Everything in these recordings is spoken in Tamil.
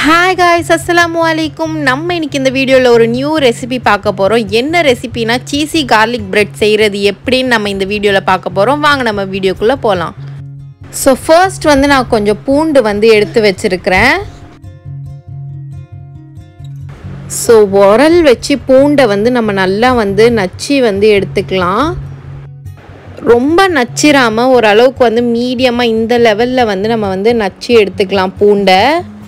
ஹாய் காய்ஸ் அஸ்ஸலாமு அலைக்கும் நம்ம இன்னைக்கு இந்த வீடியோவில் ஒரு நியூ ரெசிபி பார்க்க போகிறோம் என்ன ரெசிபினா சீசி கார்லிக் பிரெட் செய்கிறது எப்படின்னு நம்ம இந்த வீடியோவில் பார்க்க போகிறோம் வாங்க நம்ம வீடியோக்குள்ளே போகலாம் ஸோ ஃபர்ஸ்ட் வந்து நான் கொஞ்சம் பூண்டு வந்து எடுத்து வச்சுருக்கிறேன் ஸோ உரல் வச்சு பூண்டை வந்து நம்ம நல்லா வந்து நச்சு வந்து எடுத்துக்கலாம் ரொம்ப நச்சிராமல் ஓரளவுக்கு வந்து மீடியமாக இந்த லெவலில் வந்து நம்ம வந்து நச்சு எடுத்துக்கலாம் பூண்டை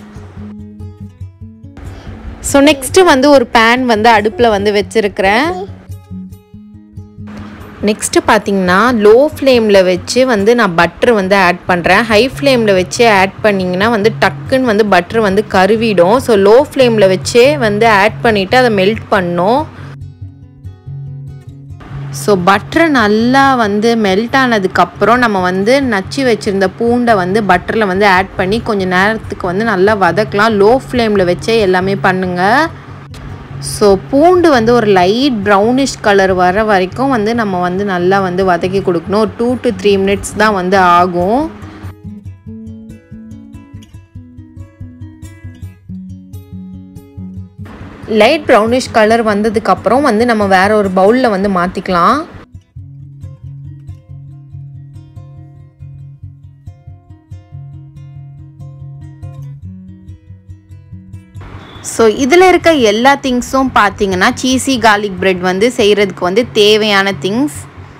ஸோ நெக்ஸ்ட்டு வந்து ஒரு பேன் வந்து அடுப்பில் வந்து வச்சுருக்கிறேன் நெக்ஸ்ட்டு பார்த்தீங்கன்னா லோ ஃப்ளேமில் வச்சு வந்து நான் பட்ரு வந்து ஆட் பண்ணுறேன் ஹை ஃப்ளேமில் வச்சு ஆட் பண்ணிங்கன்னா வந்து டக்குன்னு வந்து பட்ரு வந்து கருவிடும் ஸோ லோ ஃப்ளேமில் வச்சே வந்து ஆட் பண்ணிவிட்டு அதை மெல்ட் பண்ணும் ஸோ பட்டரை நல்லா வந்து மெல்ட் ஆனதுக்கப்புறம் நம்ம வந்து நச்சு வச்சுருந்த பூண்டை வந்து பட்டரில் வந்து ஆட் பண்ணி கொஞ்சம் நேரத்துக்கு வந்து நல்லா வதக்கலாம் லோ ஃப்ளேமில் வச்சே எல்லாமே பண்ணுங்கள் ஸோ பூண்டு வந்து ஒரு லைட் ப்ரௌனிஷ் கலர் வர வரைக்கும் வந்து நம்ம வந்து நல்லா வந்து வதக்கி கொடுக்கணும் ஒரு டூ டு த்ரீ மினிட்ஸ் தான் வந்து ஆகும் லைட் ப்ரௌனிஷ் கலர் வந்ததுக்கப்புறம் வந்து நம்ம வேற ஒரு பவுலில் வந்து மாற்றிக்கலாம் ஸோ இதில் இருக்க எல்லா திங்ஸும் பார்த்தீங்கன்னா சீசி கார்லிக் பிரெட் வந்து செய்கிறதுக்கு வந்து தேவையான திங்ஸ்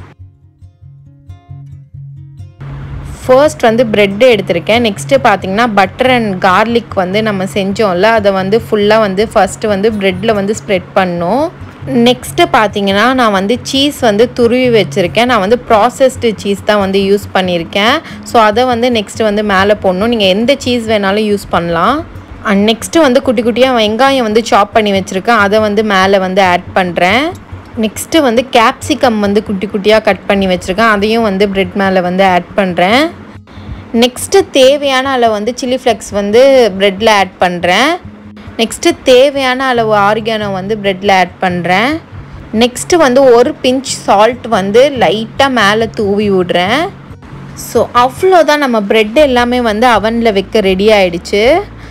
ஃபர்ஸ்ட் வந்து ப்ரெட்டு எடுத்திருக்கேன் நெக்ஸ்ட்டு பார்த்தீங்கன்னா பட்டர் அண்ட் கார்லிக் வந்து நம்ம செஞ்சோம்ல அதை வந்து ஃபுல்லாக வந்து ஃபஸ்ட்டு வந்து ப்ரெட்டில் வந்து ஸ்ப்ரெட் பண்ணோம் நெக்ஸ்ட்டு பார்த்தீங்கன்னா நான் வந்து சீஸ் வந்து துருவி வச்சுருக்கேன் நான் வந்து ப்ராசஸ்டு சீஸ் தான் வந்து யூஸ் பண்ணியிருக்கேன் ஸோ அதை வந்து நெக்ஸ்ட்டு வந்து மேலே போடணும் நீங்கள் எந்த சீஸ் வேணாலும் யூஸ் பண்ணலாம் அண்ட் நெக்ஸ்ட்டு வந்து குட்டி குட்டியாக வெங்காயம் வந்து சாப் பண்ணி வச்சுருக்கேன் அதை வந்து மேலே வந்து ஆட் பண்ணுறேன் நெக்ஸ்ட்டு வந்து கேப்சிகம் வந்து குட்டி குட்டியாக கட் பண்ணி வச்சுருக்கேன் அதையும் வந்து ப்ரெட் மேலே வந்து ஆட் பண்ணுறேன் நெக்ஸ்ட்டு தேவையான அளவு வந்து சில்லி ஃப்ளெக்ஸ் வந்து ப்ரெட்டில் ஆட் பண்ணுறேன் நெக்ஸ்ட்டு தேவையான அளவு ஆர்கானோ வந்து ப்ரெட்டில் ஆட் பண்ணுறேன் நெக்ஸ்ட்டு வந்து ஒரு பிஞ்ச் சால்ட் வந்து லைட்டாக மேலே தூவி விடுறேன் ஸோ அவ்வளோதான் நம்ம ப்ரெட் எல்லாமே வந்து அவனில் வைக்க ரெடி ஆயிடுச்சு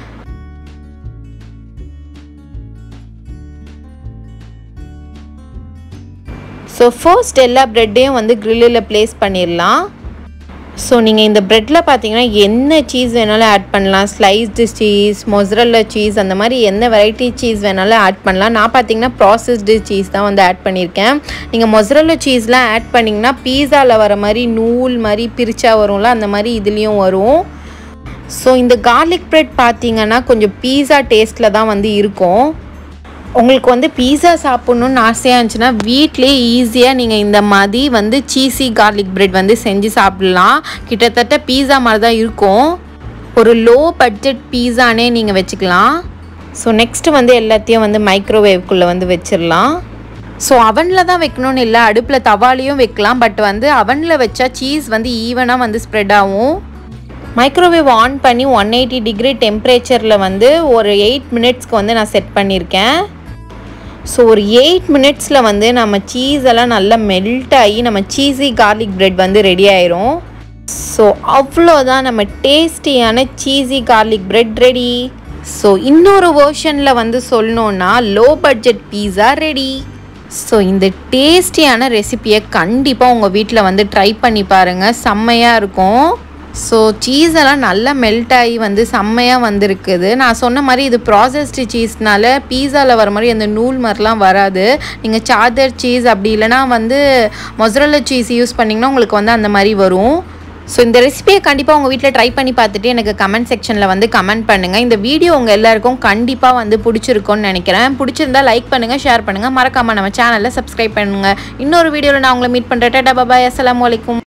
ஸோ ஃபர்ஸ்ட் எல்லா ப்ரெட்டையும் வந்து க்ரில்லில் ப்ளேஸ் பண்ணிடலாம் ஸோ நீங்கள் இந்த ப்ரெட்டில் பார்த்தீங்கன்னா என்ன சீஸ் வேணாலும் ஆட் பண்ணலாம் ஸ்லைஸ்டு சீஸ் மொசரல்லா சீஸ் அந்த மாதிரி என்ன வெரைட்டி சீஸ் வேணாலும் ஆட் பண்ணலாம் நான் பார்த்தீங்கன்னா ப்ராசஸ்டு சீஸ் தான் வந்து ஆட் பண்ணியிருக்கேன் நீங்கள் மொசரல்லா சீஸ்லாம் ஆட் பண்ணிங்கன்னா பீஸாவில் வர மாதிரி நூல் மாதிரி பிரிச்சா வரும்ல அந்த மாதிரி இதுலேயும் வரும் ஸோ இந்த கார்லிக் ப்ரெட் பார்த்தீங்கன்னா கொஞ்சம் பீஸா டேஸ்ட்டில் தான் வந்து இருக்கும் உங்களுக்கு வந்து பீஸா சாப்பிட்ணுன்னு ஆசையாக இருந்துச்சுன்னா வீட்லேயே ஈஸியாக நீங்கள் இந்த மாதிரி வந்து சீஸி கார்லிக் பிரெட் வந்து செஞ்சு சாப்பிட்லாம் கிட்டத்தட்ட பீஸா மாதிரி தான் இருக்கும் ஒரு லோ பட்ஜெட் பீஸானே நீங்கள் வச்சுக்கலாம் ஸோ நெக்ஸ்ட்டு வந்து எல்லாத்தையும் வந்து மைக்ரோவேவ்குள்ளே வந்து வச்சிடலாம் ஸோ அவனில் தான் வைக்கணும்னு இல்லை அடுப்பில் தவாலையும் வைக்கலாம் பட் வந்து அவனில் வச்சா சீஸ் வந்து ஈவனாக வந்து ஸ்ப்ரெட் ஆகும் மைக்ரோவேவ் ஆன் பண்ணி ஒன் எயிட்டி டிகிரி டெம்பரேச்சரில் வந்து ஒரு எயிட் மினிட்ஸ்க்கு வந்து நான் செட் பண்ணியிருக்கேன் ஸோ ஒரு எயிட் மினிட்ஸில் வந்து நம்ம சீஸ் எல்லாம் நல்லா மெல்ட் ஆகி நம்ம சீஸி கார்லிக் பிரெட் வந்து ரெடி ஆயிரும் ஸோ அவ்வளோதான் நம்ம டேஸ்டியான cheesy garlic bread ready so இன்னொரு வேர்ஷனில் வந்து சொல்லணுன்னா low budget pizza ready so இந்த டேஸ்டியான ரெசிப்பியை கண்டிப்பாக உங்கள் வீட்டில் வந்து ட்ரை பண்ணி பாருங்கள் செம்மையாக இருக்கும் ஸோ சீஸ் எல்லாம் நல்லா மெல்ட் ஆகி வந்து செம்மையாக வந்திருக்குது நான் சொன்ன மாதிரி இது ப்ராசஸ்டு சீஸ்னால பீஸாவில் வர மாதிரி அந்த நூல் மாதிரிலாம் வராது நீங்கள் சார்ஜர் சீஸ் அப்படி இல்லைனா வந்து மொசரல்லா சீஸ் யூஸ் பண்ணிங்கன்னா உங்களுக்கு வந்து அந்த மாதிரி வரும் ஸோ இந்த ரெசிபியை கண்டிப்பாக உங்கள் வீட்டில் ட்ரை பண்ணி பார்த்துட்டு எனக்கு கமெண்ட் செக்ஷனில் வந்து கமெண்ட் பண்ணுங்கள் இந்த வீடியோ உங்கள் எல்லாருக்கும் கண்டிப்பாக வந்து பிடிச்சிருக்கும்னு நினைக்கிறேன் பிடிச்சிருந்தா லைக் பண்ணுங்கள் ஷேர் பண்ணுங்கள் மறக்காமல் நம்ம சேனலில் சப்ஸ்கிரைப் பண்ணுங்கள் இன்னொரு வீடியோவில் நான் உங்களை மீட் பண்ணுறேன் டாடா பாபாய் அஸ்ஸலாமு அலைக்கும்